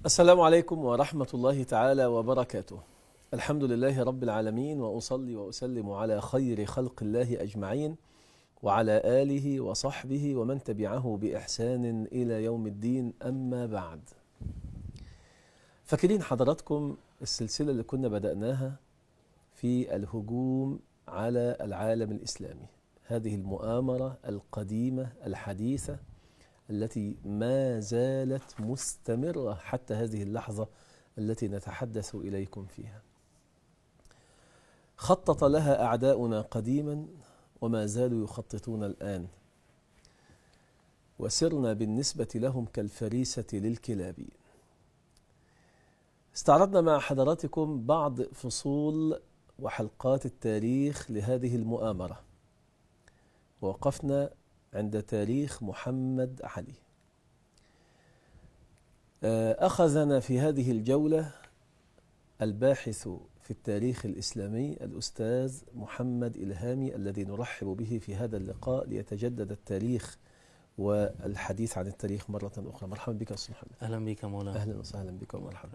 السلام عليكم ورحمة الله تعالى وبركاته. الحمد لله رب العالمين واصلي واسلم على خير خلق الله اجمعين وعلى اله وصحبه ومن تبعه باحسان الى يوم الدين اما بعد. فاكرين حضراتكم السلسلة اللي كنا بدأناها في الهجوم على العالم الإسلامي هذه المؤامرة القديمة الحديثة التي ما زالت مستمرة حتى هذه اللحظة التي نتحدث إليكم فيها خطط لها أعداؤنا قديما وما زالوا يخططون الآن وسرنا بالنسبة لهم كالفريسة للكلاب استعرضنا مع حضراتكم بعض فصول وحلقات التاريخ لهذه المؤامرة ووقفنا عند تاريخ محمد علي أخذنا في هذه الجولة الباحث في التاريخ الإسلامي الأستاذ محمد إلهامي الذي نرحب به في هذا اللقاء ليتجدد التاريخ والحديث عن التاريخ مرة أخرى مرحبا بك أستاذ محمد أهلا بك مولانا أهلا وسهلا بك ومرحبا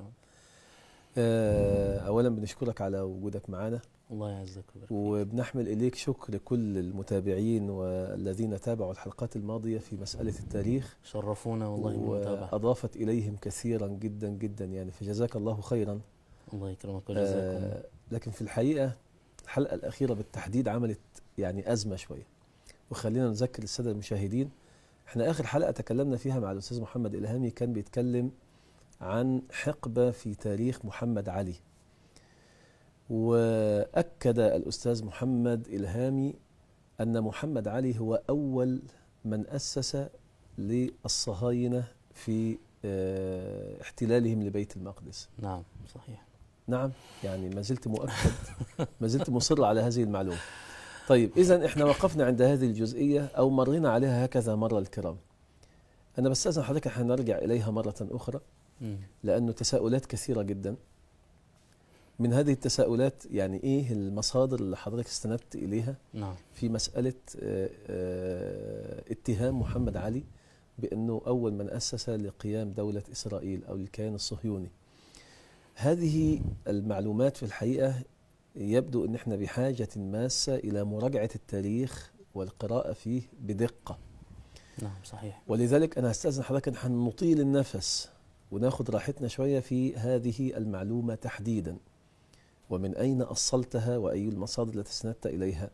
أولا بنشكرك على وجودك معنا الله يعزك ويبارك فيك. وبنحمل إليك شكر كل المتابعين والذين تابعوا الحلقات الماضية في مسألة التاريخ شرفونا والله بالمتابعة وأضافت إليهم كثيرا جدا جدا يعني فجزاك الله خيرا الله يكرمك وجزاكم آه لكن في الحقيقة الحلقة الأخيرة بالتحديد عملت يعني أزمة شوية وخلينا نذكر السادة المشاهدين احنا آخر حلقة تكلمنا فيها مع الأستاذ محمد إلهامي كان بيتكلم عن حقبة في تاريخ محمد علي وأكد الأستاذ محمد إلهامي أن محمد علي هو أول من أسس للصهاينة في اه احتلالهم لبيت المقدس نعم صحيح نعم يعني ما زلت مؤكد ما زلت مصر على هذه المعلومة طيب إذا إحنا وقفنا عند هذه الجزئية أو مرينا عليها هكذا مرة الكرام أنا بستأذن حضرتك حنرجع إليها مرة أخرى مم. لأنه تساؤلات كثيرة جدا من هذه التساؤلات يعني إيه المصادر اللي حضرتك استندت إليها نعم في مسألة آه، آه، اتهام محمد علي بأنه أول من أسس لقيام دولة إسرائيل أو الكيان الصهيوني هذه المعلومات في الحقيقة يبدو أن احنا بحاجة ماسة إلى مراجعة التاريخ والقراءة فيه بدقة نعم صحيح ولذلك أنا هستأذن حضرتك أن هنطيل النفس وناخد راحتنا شوية في هذه المعلومة تحديدا ومن أين أصلتها وأي المصادر التي استندت إليها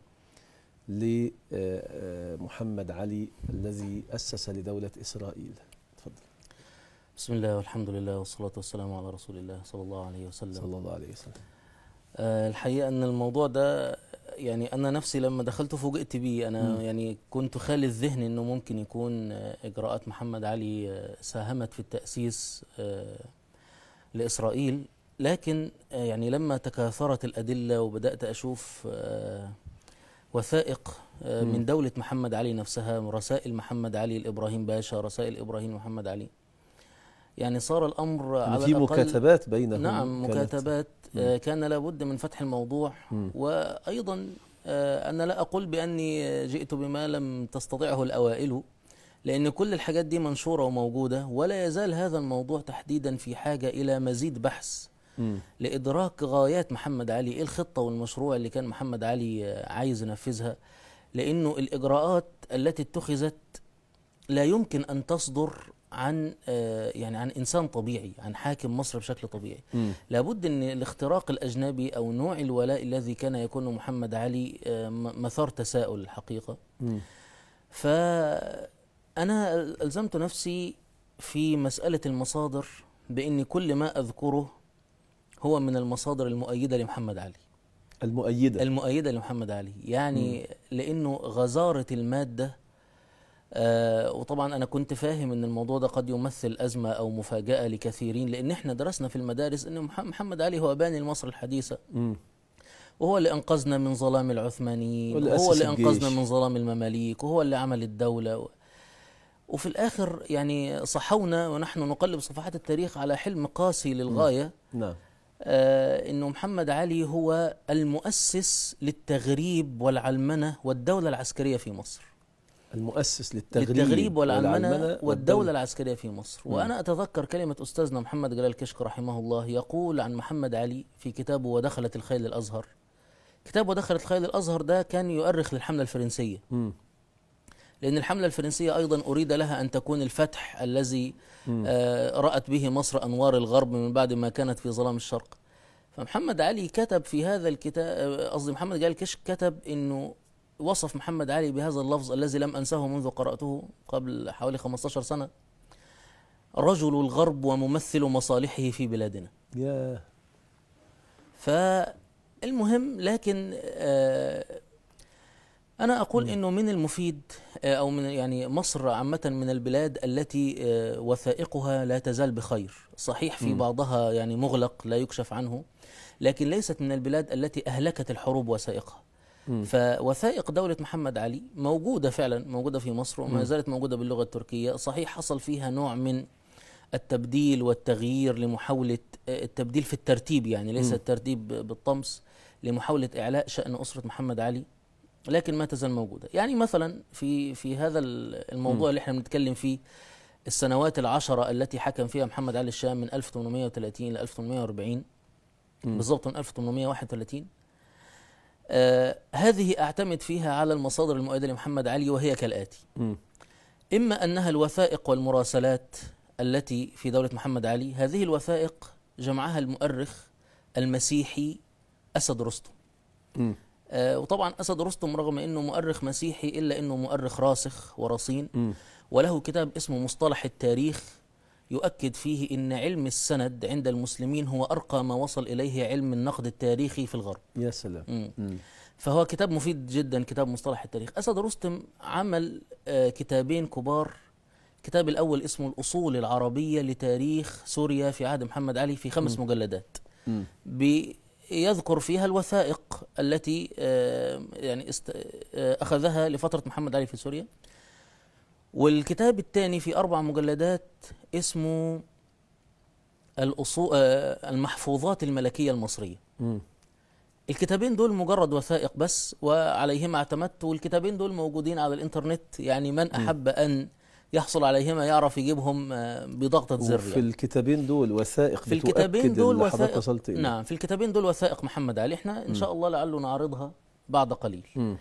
لمحمد علي الذي أسس لدولة إسرائيل تفضل بسم الله والحمد لله والصلاة والسلام على رسول الله صلى الله عليه وسلم صلى الله عليه وسلم آه الحقيقة أن الموضوع ده يعني أنا نفسي لما دخلت فوجئت بيه أنا مم. يعني كنت خالي الذهن أنه ممكن يكون آه، إجراءات محمد علي آه، ساهمت في التأسيس آه، لإسرائيل لكن آه، يعني لما تكاثرت الأدلة وبدأت أشوف آه، وثائق آه، مم. من دولة محمد علي نفسها رسائل محمد علي لإبراهيم باشا رسائل إبراهيم محمد علي يعني صار الأمر إن على في الأقل مكاتبات بينهم نعم كانت- مكاتبات مم. آه، كان لابد من فتح الموضوع مم. وأيضا آه، أنا لا أقول بأني جئت بما لم تستطيعه الأوائل لأن كل الحاجات دي منشورة وموجودة ولا يزال هذا الموضوع تحديدا في حاجة إلى مزيد بحث مم. لإدراك غايات محمد علي إيه الخطة والمشروع اللي كان محمد علي آه، عايز ينفذها لأنه الإجراءات التي اتخذت لا يمكن أن تصدر عن آه، يعني عن إنسان طبيعي عن حاكم مصر بشكل طبيعي مم. لابد ان الاختراق الاجنبي او نوع الولاء الذي كان يكون محمد علي آه، م- مثار تساؤل الحقيقه مم. فانا الزمت نفسي في مساله المصادر بان كل ما اذكره هو من المصادر المؤيده لمحمد علي المؤيدة المؤيده لمحمد علي يعني لانه غزاره الماده آه وطبعا انا كنت فاهم ان الموضوع ده قد يمثل ازمه او مفاجاه لكثيرين لان احنا درسنا في المدارس ان مح- محمد علي هو باني مصر الحديثه مم. وهو اللي انقذنا من ظلام العثمانيين واللي وهو أسس اللي انقذنا الجيش. من ظلام المماليك وهو اللي عمل الدوله و... وفي الاخر يعني صحونا ونحن نقلب صفحات التاريخ على حلم قاسي للغايه نعم آه انه محمد علي هو المؤسس للتغريب والعلمنه والدوله العسكريه في مصر المؤسس للتغريب للتغريب والعلمنة والعلمنة والدولة العسكرية في مصر مم. وأنا أتذكر كلمة أستاذنا محمد جلال كشك رحمه الله يقول عن محمد علي في كتابه ودخلت الخيل الأزهر كتاب ودخلت الخيل الأزهر ده كان يؤرخ للحملة الفرنسية مم. لأن الحملة الفرنسية أيضا أريد لها أن تكون الفتح الذي مم. آه، رأت به مصر أنوار الغرب من بعد ما كانت في ظلام الشرق فمحمد علي كتب في هذا الكتاب آه، قصدي محمد جلال كشك كتب أنه وصف محمد علي بهذا اللفظ الذي لم أنساه منذ قرأته قبل حوالي 15 سنة رجل الغرب وممثل مصالحه في بلادنا يا فالمهم لكن آه، أنا أقول إنه من المفيد آه، أو من يعني مصر عامة من البلاد التي آه، وثائقها لا تزال بخير صحيح في مم. بعضها يعني مغلق لا يكشف عنه لكن ليست من البلاد التي أهلكت الحروب وثائقها مم. فوثائق دولة محمد علي موجودة فعلا موجودة في مصر وما مم. زالت موجودة باللغة التركية صحيح حصل فيها نوع من التبديل والتغيير لمحاولة آه، التبديل في الترتيب يعني ليس مم. الترتيب بالطمس لمحاولة إعلاء شأن أسرة محمد علي لكن ما تزال موجودة يعني مثلا في في هذا ال- الموضوع مم. اللي احنا بنتكلم فيه السنوات العشرة التي حكم فيها محمد علي الشام من 1830 ل 1840 مم. بالضبط من 1831 آه هذه أعتمد فيها على المصادر المؤيدة لمحمد علي وهي كالآتي مم. إما أنها الوثائق والمراسلات التي في دولة محمد علي هذه الوثائق جمعها المؤرخ المسيحي أسد رستم مم. آه وطبعا أسد رستم رغم أنه مؤرخ مسيحي إلا أنه مؤرخ راسخ ورصين مم. وله كتاب اسمه مصطلح التاريخ يؤكد فيه أن علم السند عند المسلمين هو أرقى ما وصل إليه علم النقد التاريخي في الغرب يا سلام مم. مم. فهو كتاب مفيد جدا كتاب مصطلح التاريخ أسد رستم عمل آه، كتابين كبار الكتاب الأول اسمه الأصول العربية لتاريخ سوريا في عهد محمد علي في خمس مم. مجلدات مم. بيذكر فيها الوثائق التي آه، يعني است- آه، أخذها لفترة محمد علي في سوريا والكتاب الثاني في أربع مجلدات اسمه الأصول آه، المحفوظات الملكية المصرية مم. الكتابين دول مجرد وثائق بس وعليهما اعتمدت والكتابين دول موجودين على الانترنت يعني من احب ان يحصل عليهما يعرف يجيبهم آه، بضغطة زر وفي يعني. الكتابين دول وثائق في الكتابين بتؤكد دول اللي حضرتك وثائق وصلت إليه نعم في الكتابين دول وثائق محمد علي احنا ان شاء الله لعله نعرضها بعد قليل مم.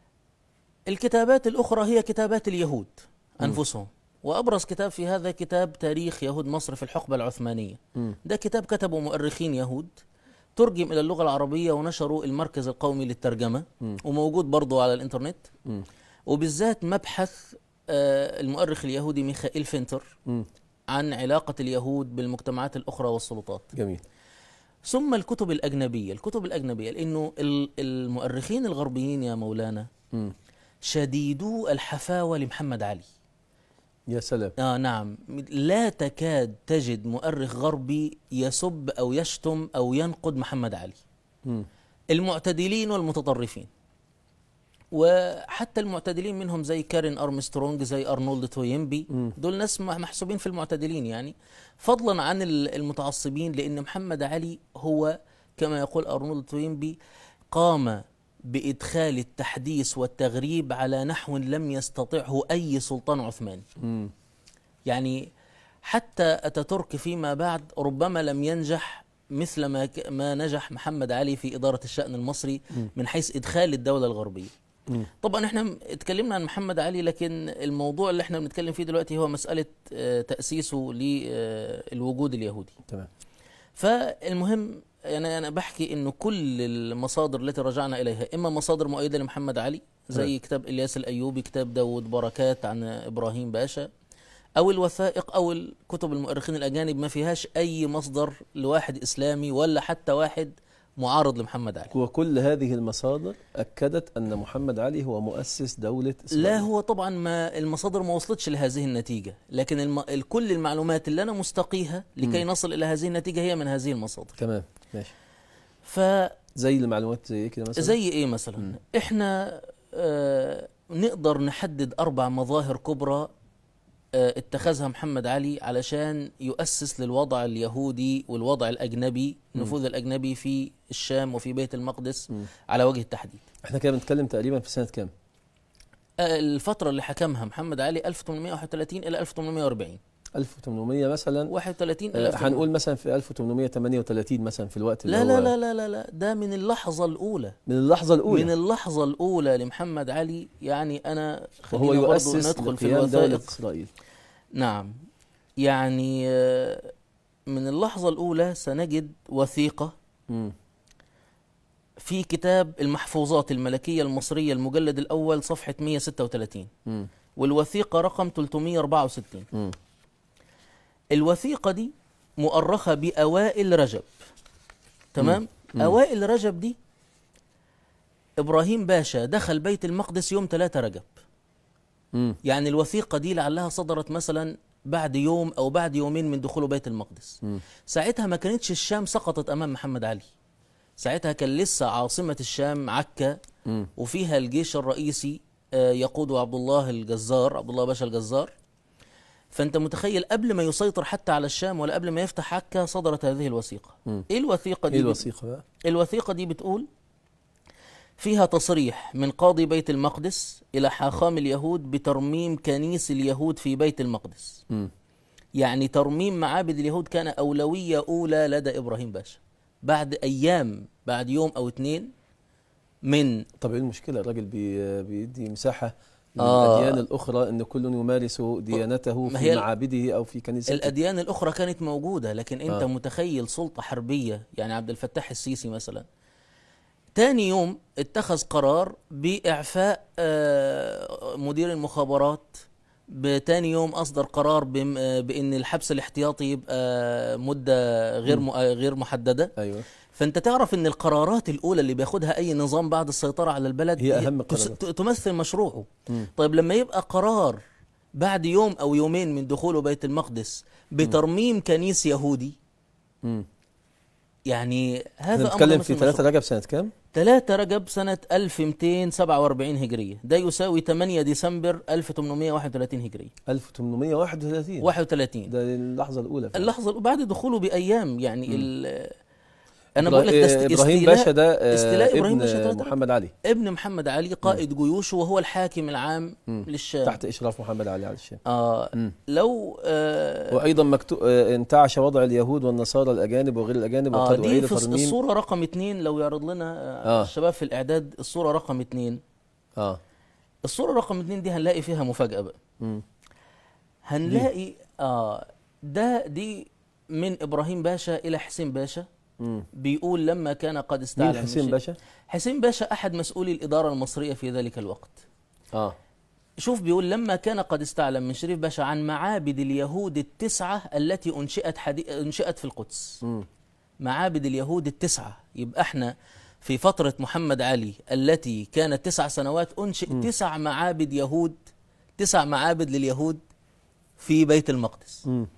الكتابات الاخرى هي كتابات اليهود مم. انفسهم وابرز كتاب في هذا كتاب تاريخ يهود مصر في الحقبة العثمانية مم. ده كتاب كتبه مؤرخين يهود ترجم إلى اللغة العربية ونشره المركز القومي للترجمة مم. وموجود برضه على الإنترنت مم. وبالذات مبحث آه، المؤرخ اليهودي ميخائيل فينتر مم. عن علاقة اليهود بالمجتمعات الأخرى والسلطات جميل ثم الكتب الأجنبية الكتب الأجنبية لأنه ال- المؤرخين الغربيين يا مولانا مم. شديدو الحفاوة لمحمد علي يا سلام آه نعم لا تكاد تجد مؤرخ غربي يسب أو يشتم أو ينقد محمد علي مم. المعتدلين والمتطرفين وحتى المعتدلين منهم زي كارين أرمسترونج زي أرنولد توينبي مم. دول ناس م- محسوبين في المعتدلين يعني فضلا عن ال- المتعصبين لأن محمد علي هو كما يقول أرنولد توينبي قام بإدخال التحديث والتغريب على نحو لم يستطعه أي سلطان عثماني مم. يعني حتى أتاتورك فيما بعد ربما لم ينجح مثل ما ك- ما نجح محمد علي في إدارة الشأن المصري مم. من حيث إدخال الدولة الغربية مم. طبعا احنا م- اتكلمنا عن محمد علي لكن الموضوع اللي احنا بنتكلم فيه دلوقتي هو مسألة آه، تأسيسه للوجود اليهودي تمام فالمهم يعني انا بحكي انه كل المصادر التي رجعنا اليها اما مصادر مؤيده لمحمد علي زي تمام. كتاب الياس الايوبي كتاب داود بركات عن ابراهيم باشا او الوثائق او الكتب المؤرخين الاجانب ما فيهاش اي مصدر لواحد اسلامي ولا حتى واحد معارض لمحمد علي وكل هذه المصادر أكدت أن محمد علي هو مؤسس دولة إسرائيل لا هو طبعا ما المصادر ما وصلتش لهذه النتيجه لكن الم... كل المعلومات اللي انا مستقيها لكي مم. نصل الى هذه النتيجه هي من هذه المصادر تمام ماشي فزي زي المعلومات زي كده مثلا ايه مثلا مم. احنا آه نقدر نحدد اربع مظاهر كبرى آه اتخذها محمد علي علشان يؤسس للوضع اليهودي والوضع الاجنبي مم. النفوذ الاجنبي في الشام وفي بيت المقدس مم. على وجه التحديد احنا كده بنتكلم تقريبا في سنة كام آه، الفترة اللي حكمها محمد علي 1831 إلى 1840 1800 مثلا 31 إلى آه، 1840. هنقول مثلا في 1838 مثلا في الوقت اللي لا هو لا لا لا لا لا ده من اللحظة الأولى من اللحظة الأولى من اللحظة الأولى لمحمد علي يعني أنا وهو خلينا برضو يؤسس ندخل في لقيام دولة الوثائق إسرائيل نعم يعني آه، من اللحظة الأولى سنجد وثيقة مم. في كتاب المحفوظات الملكية المصرية المجلد الأول صفحة 136 مم. والوثيقة رقم 364 مم. الوثيقة دي مؤرخة بأوائل رجب تمام مم. أوائل رجب دي إبراهيم باشا دخل بيت المقدس يوم 3 رجب مم. يعني الوثيقة دي لعلها صدرت مثلا بعد يوم أو بعد يومين من دخوله بيت المقدس مم. ساعتها ما كانتش الشام سقطت أمام محمد علي ساعتها كان لسه عاصمة الشام عكا مم. وفيها الجيش الرئيسي آه، يقوده عبد الله الجزار عبد الله باشا الجزار فانت متخيل قبل ما يسيطر حتى على الشام ولا قبل ما يفتح عكا صدرت هذه الوثيقه مم. ايه الوثيقه دي إيه الوثيقة بقى؟ الوثيقه دي بتقول فيها تصريح من قاضي بيت المقدس الى حاخام اليهود بترميم كنيس اليهود في بيت المقدس مم. يعني ترميم معابد اليهود كان اولويه اولى لدى ابراهيم باشا بعد ايام بعد يوم او اتنين من طب إيه المشكلة الراجل بي بيدي مساحة آه. للأديان الأخرى أن كل يمارس ديانته ما في هي ال- معابده أو في كنيسته الأديان الأخرى كانت موجودة لكن أنت آه. متخيل سلطة حربية يعني عبد الفتاح السيسي مثلا تاني يوم اتخذ قرار بإعفاء آه، مدير المخابرات بتاني يوم أصدر قرار بم- آه، بأن الحبس الاحتياطي يبقى مدة غير م- آه، غير محددة أيوه فأنت تعرف أن القرارات الأولى اللي بياخدها أي نظام بعد السيطرة على البلد هي أهم تس- قرارات. ت- تمثل مشروعه مم. طيب لما يبقى قرار بعد يوم او يومين من دخوله بيت المقدس بترميم كنيس يهودي مم. يعني احنا هذا بنتكلم امر في 3 رجب سنة كام؟ 3 رجب سنة 1247 هجرية ده يساوي 8 ديسمبر 1831 هجرية 1831 31 ده اللحظة الأولى فعلا. اللحظة الأولى بعد دخوله بأيام يعني ال أنا إبرا- بقول لك ده است- إبراهيم استيلاء- باشا ده آه، استيلاء إبراهيم ابن باشا تلاتة محمد علي ابن محمد علي قائد جيوشه وهو الحاكم العام مم. للشام تحت إشراف محمد علي على الشام آه مم. لو آه وأيضا مكتوب انتعش وضع اليهود والنصارى الأجانب وغير الأجانب اه وقد دي أعيد في الص- ترميم الصورة رقم اتنين لو يعرض لنا آه. آه. الشباب في الإعداد الصورة رقم اتنين آه الصورة رقم اتنين دي هنلاقي فيها مفاجأة بقى مم. هنلاقي آه ده دي من إبراهيم باشا إلى حسين باشا مم. بيقول لما كان قد استعلم مين حسين من باشا؟ شيء- حسين باشا أحد مسؤولي الإدارة المصرية في ذلك الوقت آه شوف بيقول لما كان قد استعلم من شريف باشا عن معابد اليهود التسعة التي أنشئت, حدي... أنشئت في القدس مم. معابد اليهود التسعة يبقى احنا في فترة محمد علي التي كانت تسع سنوات أنشئ مم. تسع معابد يهود تسع معابد لليهود في بيت المقدس مم.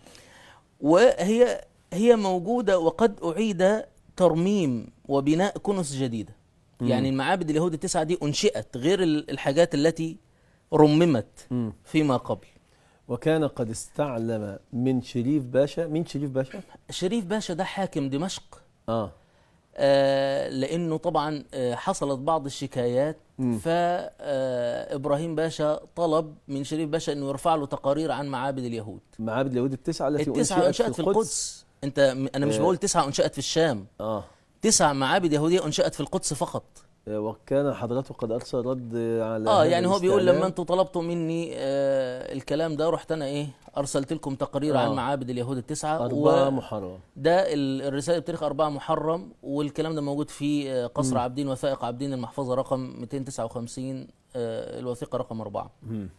وهي هي موجودة وقد أعيد ترميم وبناء كنس جديدة مم. يعني المعابد اليهود التسعة دي أنشئت غير ال- الحاجات التي رممت مم. فيما قبل وكان قد استعلم من شريف باشا مين شريف باشا؟ شريف باشا ده حاكم دمشق آه آه، لانه طبعا آه، حصلت بعض الشكايات مم. فابراهيم باشا طلب من شريف باشا انه يرفع له تقارير عن معابد اليهود معابد اليهود التسعة التي التسعه أنشئت انشات في القدس انت م- انا مش آه. بقول تسعه انشات في الشام آه تسع معابد يهوديه انشات في القدس فقط آه، وكان حضرته قد أرسل رد على اه هذا يعني هو بيقول الاستعلام. لما انتوا طلبتوا مني آه الكلام ده رحت انا ايه ارسلت لكم تقارير آه. عن معابد اليهود التسعه أربعة محرم ده ال- الرسالة بتاريخ 4 محرم والكلام ده موجود في آه، قصر مم. عابدين وثائق عابدين المحفظة رقم 259 آه، الوثيقة رقم 4 مم.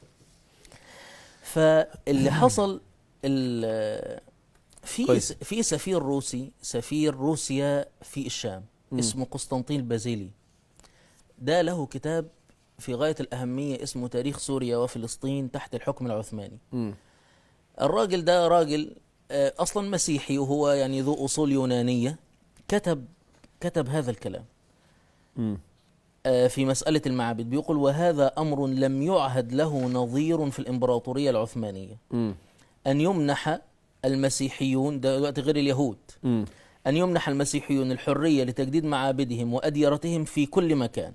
فاللي حصل ال- في كويس. في سفير روسي سفير روسيا في الشام مم. اسمه قسطنطين البازيلي ده له كتاب في غاية الأهمية اسمه تاريخ سوريا وفلسطين تحت الحكم العثماني مم. الراجل ده راجل آه، اصلا مسيحي وهو يعني ذو اصول يونانيه كتب كتب هذا الكلام مم. آه، في مساله المعابد بيقول وهذا امر لم يعهد له نظير في الامبراطوريه العثمانيه مم. ان يمنح المسيحيون ده دلوقتي غير اليهود مم. ان يمنح المسيحيون الحريه لتجديد معابدهم واديرتهم في كل مكان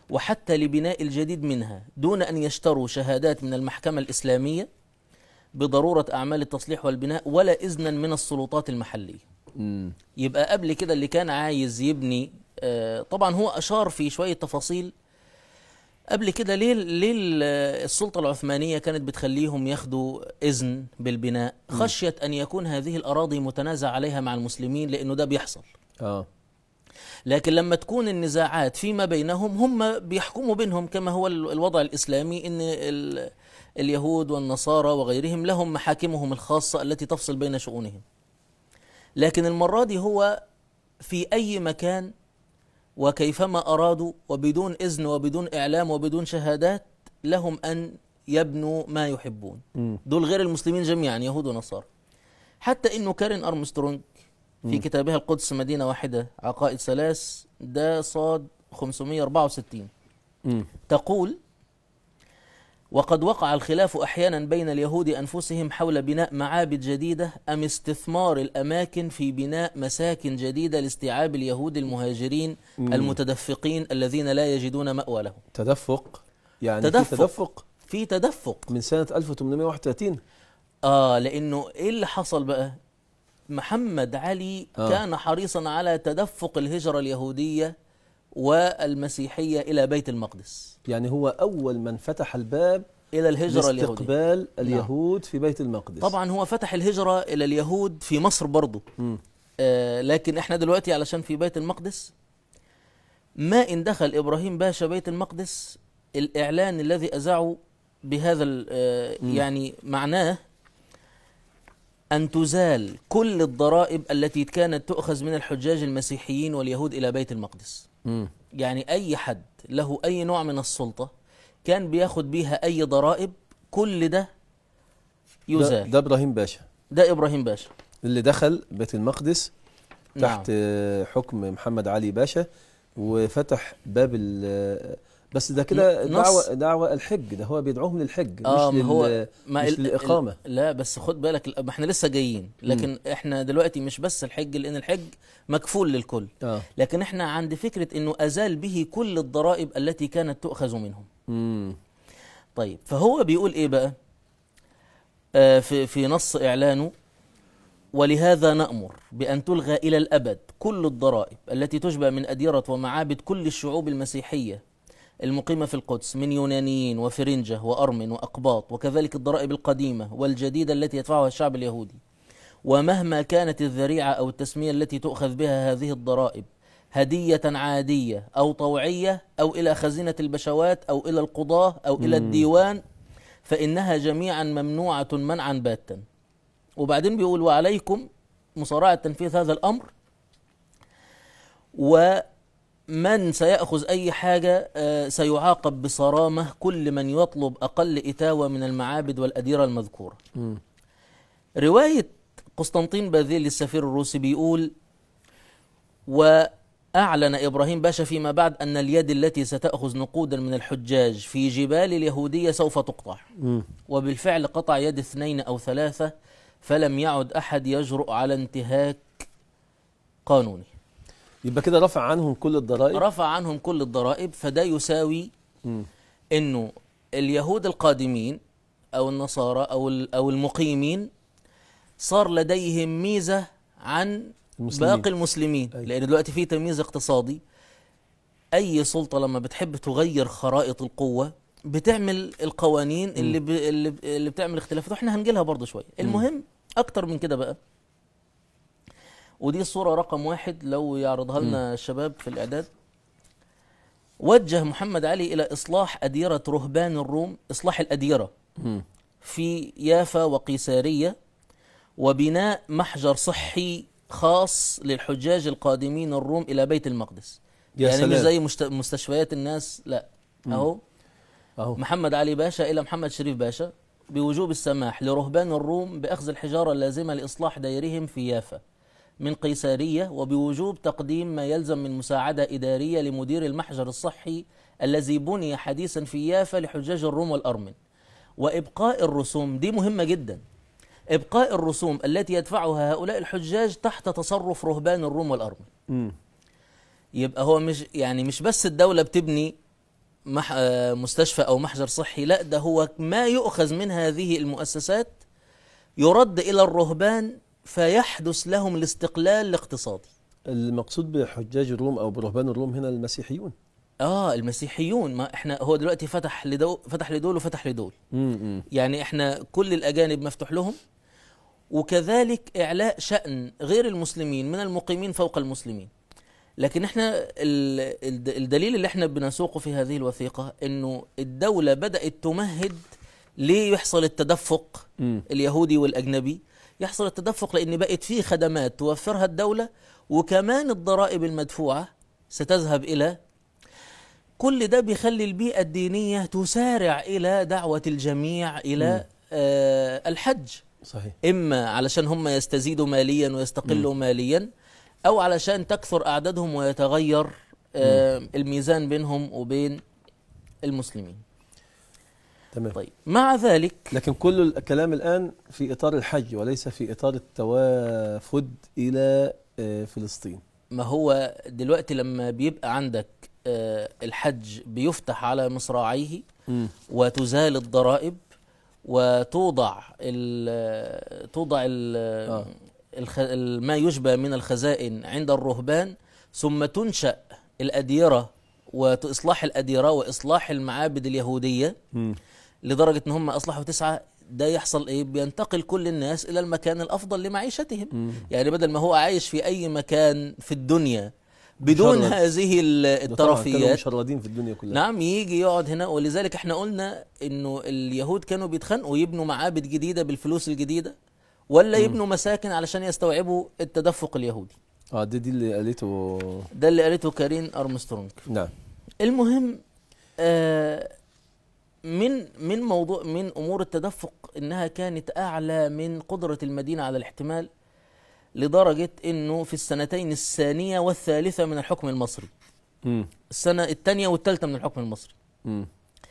وحتى لبناء الجديد منها دون أن يشتروا شهادات من المحكمة الإسلامية بضرورة أعمال التصليح والبناء ولا إذنا من السلطات المحلية مم. يبقى قبل كده اللي كان عايز يبني آه، طبعا هو أشار في شوية تفاصيل قبل كده ليه ليه ال- السلطة العثمانية كانت بتخليهم ياخدوا إذن بالبناء خشية أن يكون هذه الأراضي متنازع عليها مع المسلمين لأنه ده بيحصل اه لكن لما تكون النزاعات فيما بينهم هم بيحكموا بينهم كما هو ال- الوضع الإسلامي أن ال- اليهود والنصارى وغيرهم لهم محاكمهم الخاصة التي تفصل بين شؤونهم لكن المرة دي هو في أي مكان وكيفما أرادوا وبدون إذن وبدون إعلام وبدون شهادات لهم أن يبنوا ما يحبون مم. دول غير المسلمين جميعا يهود ونصارى حتى انه كارين ارمسترونج في كتابها القدس مدينه واحده عقائد ثلاث ده صاد 564 مم. تقول وقد وقع الخلاف احيانا بين اليهود انفسهم حول بناء معابد جديده ام استثمار الاماكن في بناء مساكن جديده لاستيعاب اليهود المهاجرين مم. المتدفقين الذين لا يجدون ماوى لهم تدفق يعني تدفق. في تدفق في تدفق من سنة 1831 اه لانه ايه اللي حصل بقى محمد علي آه. آه. كان حريصا على تدفق الهجرة اليهودية والمسيحية إلى بيت المقدس يعني هو أول من فتح الباب إلى الهجرة اليهودية لاستقبال اليهود في بيت المقدس طبعا هو فتح الهجرة إلى اليهود في مصر برضه مم. آه لكن احنا دلوقتي علشان في بيت المقدس ما إن دخل إبراهيم باشا بيت المقدس الإعلان الذي أذاعه بهذا ال- آه مم. يعني معناه أن تزال كل الضرائب التي كانت تؤخذ من الحجاج المسيحيين واليهود إلى بيت المقدس مم. يعني أي حد له أي نوع من السلطة كان بياخد بيها أي ضرائب كل ده ده, يزال ده إبراهيم باشا ده إبراهيم باشا اللي دخل بيت المقدس نعم. تحت آه، حكم محمد علي باشا وفتح باب ال بس ده كده نص. دعوة دعوة الحج ده هو بيدعوهم للحج آه مش ما هو لل ما مش ال- للإقامة ال- لا بس خد بالك ما احنا لسه جايين لكن احنا دلوقتي مش بس الحج لأن الحج مكفول للكل اه لكن احنا عند فكرة انه أزال به كل الضرائب التي كانت تؤخذ منهم مم. طيب فهو بيقول ايه بقى آه في في نص اعلانه ولهذا نأمر بأن تلغى إلى الأبد كل الضرائب التي تشبع من أديرة ومعابد كل الشعوب المسيحية المقيمة في القدس من يونانيين وفرنجة وأرمن وأقباط وكذلك الضرائب القديمة والجديدة التي يدفعها الشعب اليهودي ومهما كانت الذريعة أو التسمية التي تؤخذ بها هذه الضرائب هدية عادية أو طوعية أو إلى خزينة البشوات أو إلى القضاة أو إلى الديوان فإنها جميعا ممنوعة منعا باتا وبعدين بيقول وعليكم مصارعة تنفيذ هذا الأمر ومن سيأخذ أي حاجة آه، سيعاقب بصرامة كل من يطلب أقل إتاوة من المعابد والأديرة المذكورة مم. رواية قسطنطين باذيل السفير الروسي بيقول وأعلن إبراهيم باشا فيما بعد أن اليد التي ستأخذ نقودا من الحجاج في جبال اليهودية سوف تقطع مم. وبالفعل قطع يد اثنين أو ثلاثة فلم يعد أحد يجرؤ على انتهاك قانوني يبقى كده رفع عنهم كل الضرائب رفع عنهم كل الضرائب فده يساوي مم. انه اليهود القادمين او النصارى او ال- او المقيمين صار لديهم ميزه عن المسلمين. باقي المسلمين أيوة. لان دلوقتي في تمييز اقتصادي اي سلطه لما بتحب تغير خرائط القوه بتعمل القوانين اللي ب... اللي, ب... اللي بتعمل اختلافات واحنا هنجيلها برضه شويه المهم اكتر من كده بقى ودي الصوره رقم واحد لو يعرضها لنا الشباب في الاعداد وجه محمد علي الى اصلاح اديره رهبان الروم اصلاح الاديره مم. في يافا وقيساريه وبناء محجر صحي خاص للحجاج القادمين الروم الى بيت المقدس يا يعني مش سلام. زي مشت... مستشفيات الناس لا اهو اهو محمد علي باشا الى محمد شريف باشا بوجوب السماح لرهبان الروم باخذ الحجاره اللازمه لاصلاح ديرهم في يافا من قيساريه وبوجوب تقديم ما يلزم من مساعده اداريه لمدير المحجر الصحي الذي بني حديثا في يافا لحجاج الروم والارمن وابقاء الرسوم دي مهمه جدا ابقاء الرسوم التي يدفعها هؤلاء الحجاج تحت تصرف رهبان الروم والارمن مم. يبقى هو مش يعني مش بس الدولة بتبني مح آه، مستشفى او محجر صحي لا ده هو ما يؤخذ من هذه المؤسسات يرد الى الرهبان فيحدث لهم الاستقلال الاقتصادي المقصود بحجاج الروم او برهبان الروم هنا المسيحيون اه المسيحيون ما احنا هو دلوقتي فتح لدول فتح لدول وفتح لدول امم يعني احنا كل الاجانب مفتوح لهم وكذلك اعلاء شان غير المسلمين من المقيمين فوق المسلمين لكن احنا ال- الد- الدليل اللي احنا بنسوقه في هذه الوثيقه انه الدوله بدات تمهد ليحصل التدفق امم اليهودي والاجنبي يحصل التدفق لان بقت فيه خدمات توفرها الدوله وكمان الضرائب المدفوعه ستذهب الى كل ده بيخلي البيئه الدينيه تسارع الى دعوه الجميع الى آه الحج صحيح اما علشان هم يستزيدوا ماليا ويستقلوا ماليا او علشان تكثر اعدادهم ويتغير آه الميزان بينهم وبين المسلمين تمام طيب مع ذلك لكن كل الكلام الآن في إطار الحج وليس في إطار التوافد إلى آه، فلسطين ما هو دلوقتي لما بيبقى عندك آه، الحج بيفتح على مصراعيه مم. وتزال الضرائب وتوضع ال توضع ال آه. الخ ال- ما يشبه من الخزائن عند الرهبان ثم تنشأ الأديرة وإصلاح الأديرة وإصلاح المعابد اليهودية مم. لدرجة إن هم أصلحوا تسعة ده يحصل إيه بينتقل كل الناس إلى المكان الأفضل لمعيشتهم مم. يعني بدل ما هو عايش في أي مكان في الدنيا بدون مشرد. هذه ال- ده طبعاً كانوا الترفيات مشردين في الدنيا كلها نعم يجي يقعد هنا ولذلك احنا قلنا انه اليهود كانوا بيتخانقوا يبنوا معابد جديده بالفلوس الجديده ولا يبنوا مساكن علشان يستوعبوا التدفق اليهودي اه دي دي اللي قالته ده اللي قالته كارين ارمسترونج نعم المهم آه من من موضوع من امور التدفق انها كانت اعلى من قدره المدينه على الاحتمال لدرجه انه في السنتين الثانيه والثالثه من الحكم المصري مم. السنه الثانيه والثالثه من الحكم المصري مم.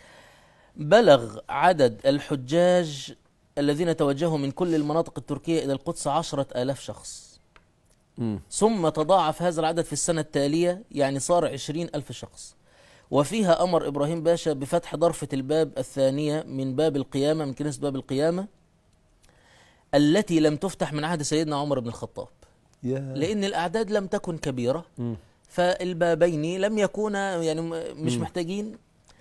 بلغ عدد الحجاج الذين توجهوا من كل المناطق التركية إلى القدس عشرة آلاف شخص مم. ثم تضاعف هذا العدد في السنة التالية يعني صار عشرين ألف شخص وفيها أمر إبراهيم باشا بفتح ضرفة الباب الثانية من باب القيامة من كنيسة باب القيامة التي لم تفتح من عهد سيدنا عمر بن الخطاب يا لأن الأعداد لم تكن كبيرة مم. فالبابين لم يكونا يعني م- مش محتاجين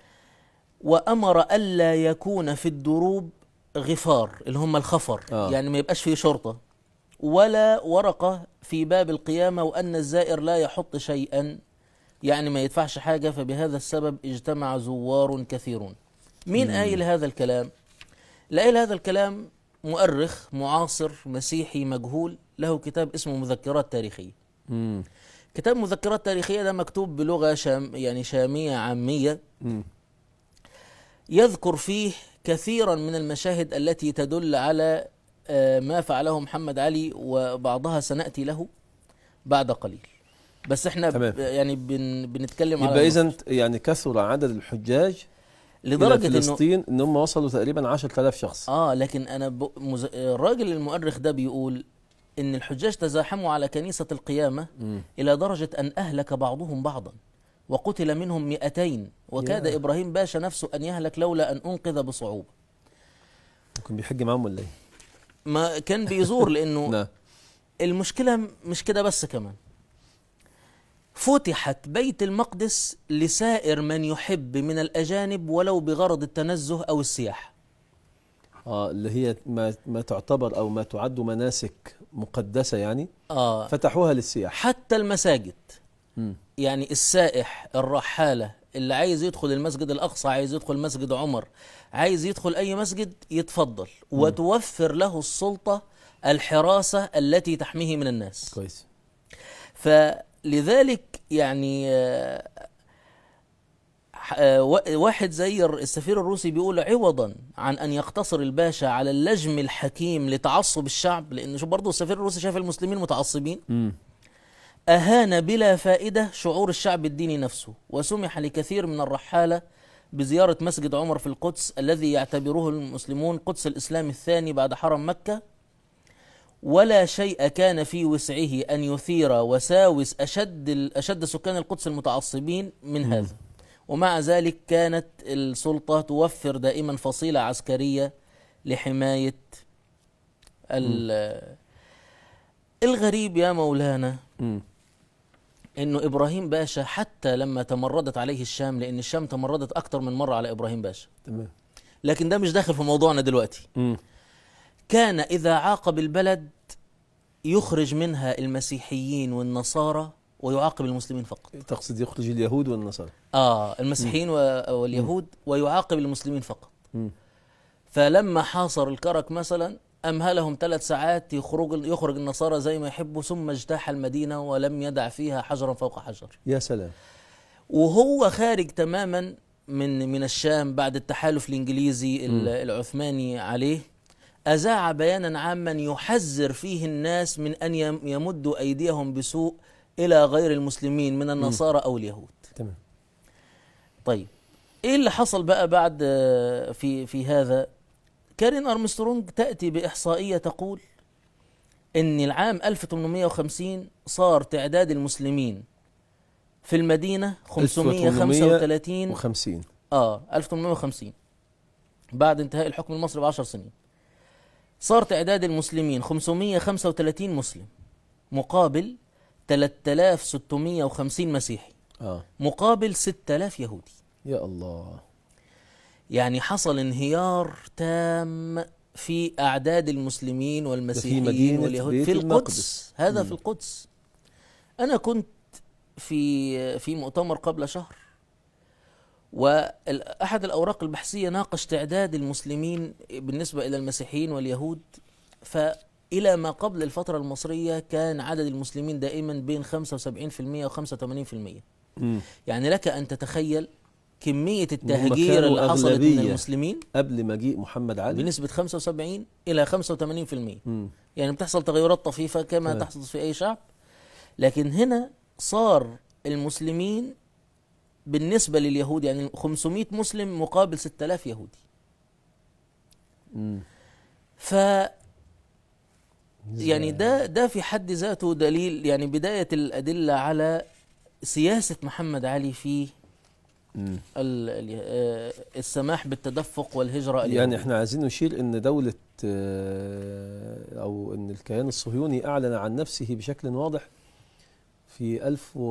وأمر ألا يكون في الدروب غفار اللي هم الخفر آه. يعني ما يبقاش فيه شرطة ولا ورقة في باب القيامة وأن الزائر لا يحط شيئا يعني ما يدفعش حاجة فبهذا السبب اجتمع زوار كثيرون مين قايل هذا الكلام؟ اللي قايل هذا الكلام مؤرخ معاصر مسيحي مجهول له كتاب اسمه مذكرات تاريخية مم. كتاب مذكرات تاريخية ده مكتوب بلغة شام يعني شامية عامية مم. يذكر فيه كثيرا من المشاهد التي تدل على آه، ما فعله محمد علي وبعضها سنأتي له بعد قليل بس احنا تمام. ب- يعني بن بنتكلم على يبقى إذا يعني كثر عدد الحجاج لدرجة إلى انه فلسطين إن هم وصلوا تقريبا 10000 شخص اه لكن انا ب... مز... الراجل المؤرخ ده بيقول ان الحجاج تزاحموا على كنيسة القيامة مم. إلى درجة أن أهلك بعضهم بعضا وقتل منهم مئتين وكاد ياه. إبراهيم باشا نفسه أن يهلك لولا أن أنقذ بصعوبة ممكن بيحج معاهم ولا إيه؟ ما كان بيزور لأنه نعم المشكلة مش كده بس كمان فتحت بيت المقدس لسائر من يحب من الأجانب ولو بغرض التنزه أو السياحة اه اللي هي ما ما تعتبر او ما تعد مناسك مقدسه يعني آه فتحوها للسياح حتى المساجد مم. يعني السائح الرحالة اللي عايز يدخل المسجد الأقصى عايز يدخل مسجد عمر عايز يدخل أي مسجد يتفضل وتوفر له السلطة الحراسة التي تحميه من الناس كويس فلذلك يعني آه، آه، وا- واحد زي الر- السفير الروسي بيقول عوضا عن ان يقتصر الباشا على اللجم الحكيم لتعصب الشعب لان شوف برضه السفير الروسي شاف المسلمين متعصبين مم. أهان بلا فائدة شعور الشعب الديني نفسه وسمح لكثير من الرحالة بزيارة مسجد عمر في القدس الذي يعتبره المسلمون قدس الإسلام الثاني بعد حرم مكة ولا شيء كان في وسعه أن يثير وساوس أشد أشد سكان القدس المتعصبين من هذا ومع ذلك كانت السلطة توفر دائما فصيلة عسكرية لحماية ال- الغريب يا مولانا مم. انه ابراهيم باشا حتى لما تمردت عليه الشام لان الشام تمردت اكتر من مره على ابراهيم باشا تمام لكن ده مش داخل في موضوعنا دلوقتي مم. كان اذا عاقب البلد يخرج منها المسيحيين والنصارى ويعاقب المسلمين فقط تقصد يخرج اليهود والنصارى اه المسيحيين و- واليهود ويعاقب المسلمين فقط مم. فلما حاصر الكرك مثلا أمهلهم ثلاث ساعات يخرج يخرج النصارى زي ما يحبوا ثم اجتاح المدينة ولم يدع فيها حجرا فوق حجر يا سلام وهو خارج تماما من من الشام بعد التحالف الانجليزي ال- العثماني عليه اذاع بيانا عاما يحذر فيه الناس من ان يم- يمدوا ايديهم بسوء الى غير المسلمين من النصارى او اليهود. تمام طيب ايه اللي حصل بقى بعد آه، في في هذا؟ كارين ارمسترونج تاتي باحصائيه تقول ان العام 1850 صار تعداد المسلمين في المدينه 535 و50 اه 1850 بعد انتهاء الحكم المصري ب 10 سنين صار تعداد المسلمين 535 مسلم مقابل 3650 مسيحي اه مقابل 6000 يهودي يا الله يعني حصل انهيار تام في اعداد المسلمين والمسيحيين مدينة واليهود بيت في المقدس. القدس هذا مم. في القدس انا كنت في في مؤتمر قبل شهر واحد الاوراق البحثيه ناقش تعداد المسلمين بالنسبه الى المسيحيين واليهود فالى ما قبل الفتره المصريه كان عدد المسلمين دائما بين 75% و 85% مم. يعني لك ان تتخيل كميه هم التهجير كانوا اللي حصلت من أغلبية. المسلمين قبل مجيء محمد علي بنسبه 75 الى 85% مم. يعني بتحصل تغيرات طفيفه كما تمام. تحصل في اي شعب لكن هنا صار المسلمين بالنسبه لليهود يعني 500 مسلم مقابل 6000 يهودي مم. ف يعني ده ده في حد ذاته دليل يعني بدايه الادله على سياسه محمد علي في مم. ال- ال- آه، السماح بالتدفق والهجره يعني اليهودية. احنا عايزين نشير ان دولة آه، او ان الكيان الصهيوني اعلن عن نفسه بشكل واضح في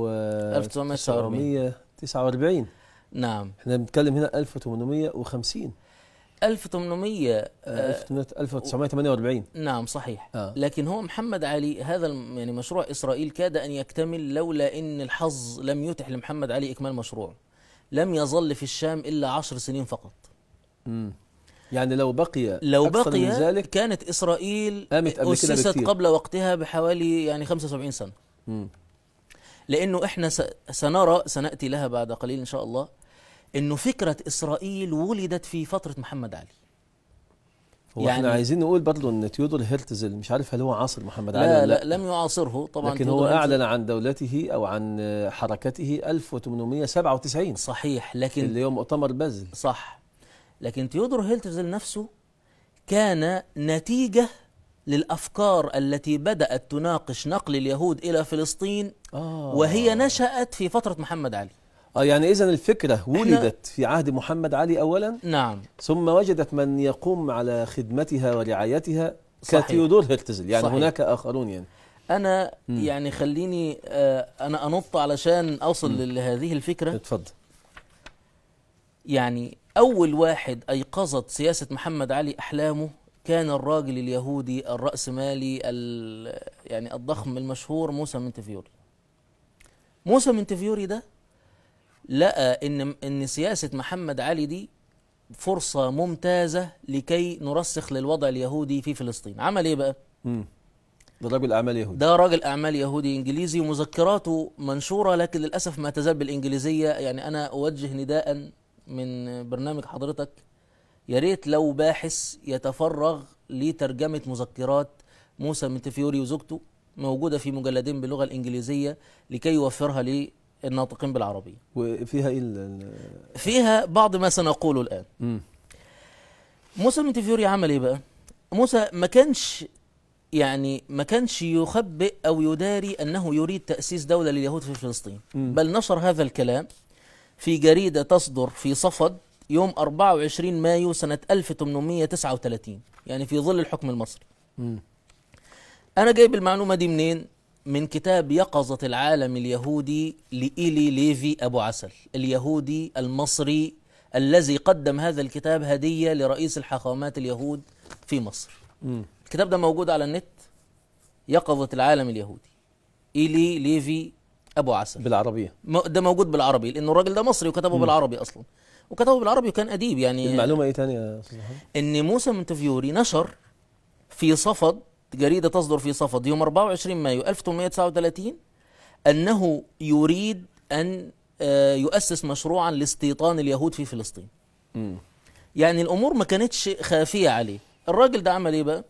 1949 نعم احنا بنتكلم هنا 1850 1800 آه، آه، 1948 نعم صحيح اه لكن هو محمد علي هذا الم- يعني مشروع اسرائيل كاد ان يكتمل لولا ان الحظ لم يتح لمحمد علي اكمال مشروعه لم يظل في الشام الا عشر سنين فقط مم. يعني لو بقي لو أكثر من بقي ذلك كانت اسرائيل قامت قبل كده اسست بكتير. قبل وقتها بحوالي يعني 75 سنه مم. لانه احنا س- سنرى سناتي لها بعد قليل ان شاء الله انه فكره اسرائيل ولدت في فتره محمد علي هو يعني- احنا عايزين نقول برضه ان تيودور هيرتزل مش عارف هل هو عاصر محمد علي لا, ولا لا لم يعاصره طبعا لكن هو تيودور اعلن عن دولته او عن آه، حركته 1897 صحيح لكن اللي هو مؤتمر بازل صح لكن تيودور هيلتزل نفسه كان نتيجة للأفكار التي بدأت تناقش نقل اليهود إلى فلسطين آه. وهي نشأت في فترة محمد علي اه يعني اذا الفكره ولدت في عهد محمد علي اولا نعم ثم وجدت من يقوم على خدمتها ورعايتها صحيح. كتيودور هيرتزل يعني صحيح. هناك اخرون يعني أنا مم. يعني خليني آه، أنا أنط علشان أوصل لهذه الفكرة اتفضل يعني أول واحد أيقظت سياسة محمد علي أحلامه كان الراجل اليهودي الرأسمالي ال- يعني الضخم المشهور موسى منتفيوري موسى منتفيوري ده لقى إن إن سياسة محمد علي دي فرصة ممتازة لكي نرسخ للوضع اليهودي في فلسطين عمل إيه بقى؟ مم. ده رجل اعمال يهودي ده راجل اعمال يهودي انجليزي ومذكراته منشوره لكن للاسف ما تزال بالانجليزيه يعني انا اوجه نداء من برنامج حضرتك يا ريت لو باحث يتفرغ لترجمه مذكرات موسى منتفيوري وزوجته موجوده في مجلدين باللغه الانجليزيه لكي يوفرها للناطقين بالعربيه. وفيها ايه ال- ال- فيها بعض ما سنقوله الان. مم. موسى منتفيوري عمل ايه بقى؟ موسى ما كانش يعني ما كانش يخبئ او يداري انه يريد تاسيس دوله لليهود في فلسطين مم. بل نشر هذا الكلام في جريدة تصدر في صفد يوم 24 مايو سنة 1839 يعني في ظل الحكم المصري مم. أنا جايب المعلومة دي منين؟ من كتاب يقظة العالم اليهودي لإيلي ليفي أبو عسل اليهودي المصري الذي قدم هذا الكتاب هدية لرئيس الحاخامات اليهود في مصر مم. الكتاب ده موجود على النت يقظة العالم اليهودي إيلي ليفي أبو عسل بالعربيه م- ده موجود بالعربي لأنه الراجل ده مصري وكتبه بالعربي أصلا وكتبه بالعربي وكان أديب يعني المعلومه ايه تانية يا استاذ محمد ان موسى منتفيوري نشر في صفد جريدة تصدر في صفد يوم 24 مايو 1839 أنه يريد أن آه، يؤسس مشروعا لاستيطان اليهود في فلسطين مم. يعني الأمور ما كانتش خافية عليه الراجل ده عمل إيه بقى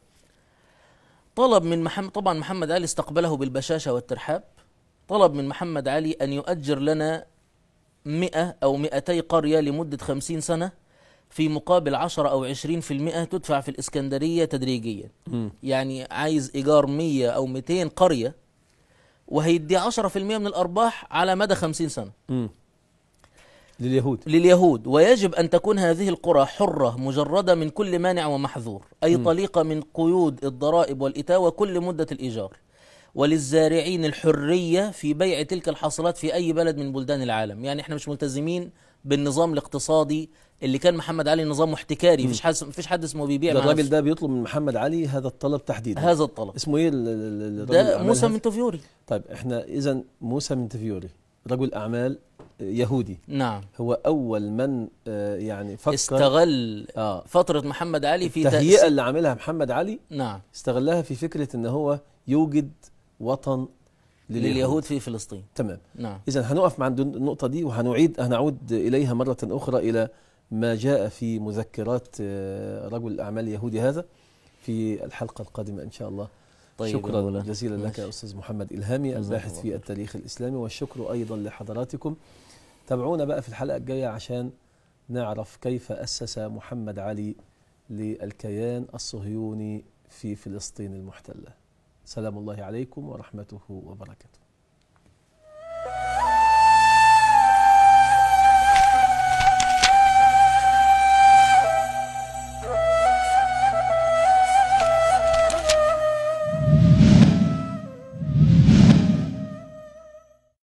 طلب من محمد طبعا محمد علي استقبله بالبشاشة والترحاب طلب من محمد علي أن يؤجر لنا مئة أو مئتي قرية لمدة خمسين سنة في مقابل عشرة أو عشرين في المئة تدفع في الإسكندرية تدريجيا مم. يعني عايز إيجار مية أو مئتين قرية وهيدي عشرة في المئة من الأرباح على مدى خمسين سنة مم. لليهود لليهود ويجب أن تكون هذه القرى حرة مجردة من كل مانع ومحظور أي م. طليقة من قيود الضرائب والإتاوة كل مدة الإيجار وللزارعين الحرية في بيع تلك الحاصلات في أي بلد من بلدان العالم يعني احنا مش ملتزمين بالنظام الاقتصادي اللي كان محمد علي نظام احتكاري مفيش حد مفيش حد اسمه بيبيع ده مع الراجل نفسه. ده بيطلب من محمد علي هذا الطلب تحديدا هذا الطلب اسمه ايه ال- ال- الرجل ده الأعمال موسى هذا؟ منتفيوري طيب احنا اذا موسى منتفيوري رجل اعمال يهودي نعم هو اول من آه، يعني فكر استغل اه فترة محمد علي في التهيئه تأسيس اللي عاملها محمد علي نعم استغلها في فكره ان هو يوجد وطن لليهود, لليهود في فلسطين تمام نعم اذا هنقف عند النقطه دي وهنعيد هنعود اليها مره اخرى الى ما جاء في مذكرات آه، رجل الاعمال اليهودي هذا في الحلقه القادمه ان شاء الله طيب يا شكرا مولانا. جزيلا لك ماشي. يا استاذ محمد الهامي جزاك الباحث الله في خير. التاريخ الاسلامي والشكر ايضا لحضراتكم تابعونا بقى في الحلقه الجايه عشان نعرف كيف اسس محمد علي للكيان الصهيوني في فلسطين المحتله سلام الله عليكم ورحمته وبركاته